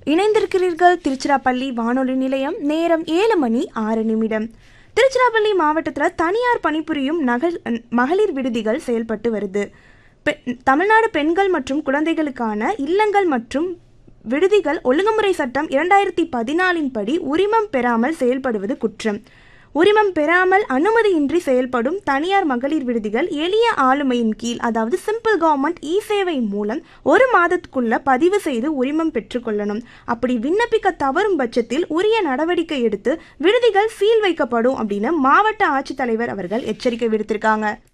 இணைந்திருக்கிறீர்கள் திருச்சிராப்பள்ளி வானொலி நிலையம் நேரம் ஏழு மணி ஆறு நிமிடம் திருச்சிராப்பள்ளி மாவட்டத்தில் தனியார் பணிபுரியும் நகல் மகளிர் விடுதிகள் செயல்பட்டு வருது பெ தமிழ்நாடு பெண்கள் மற்றும் குழந்தைகளுக்கான இல்லங்கள் மற்றும் விடுதிகள் ஒழுங்குமுறை சட்டம் இரண்டாயிரத்தி பதினாலின் படி உரிமம் பெறாமல் செயல்படுவது குற்றம் உரிமம் பெறாமல் அனுமதியின்றி செயல்படும் தனியார் மகளிர் விடுதிகள் எளிய ஆளுமையின் கீழ் அதாவது சிம்பிள் கவர்மெண்ட் இ சேவை மூலம் ஒரு மாதத்துக்குள்ள பதிவு செய்து உரிமம் பெற்றுக்கொள்ளணும் அப்படி விண்ணப்பிக்க தவறும் பட்சத்தில் உரிய நடவடிக்கை எடுத்து விடுதிகள் சீல் வைக்கப்படும் அப்படின்னு மாவட்ட ஆட்சித்தலைவர் அவர்கள் எச்சரிக்கை விடுத்திருக்காங்க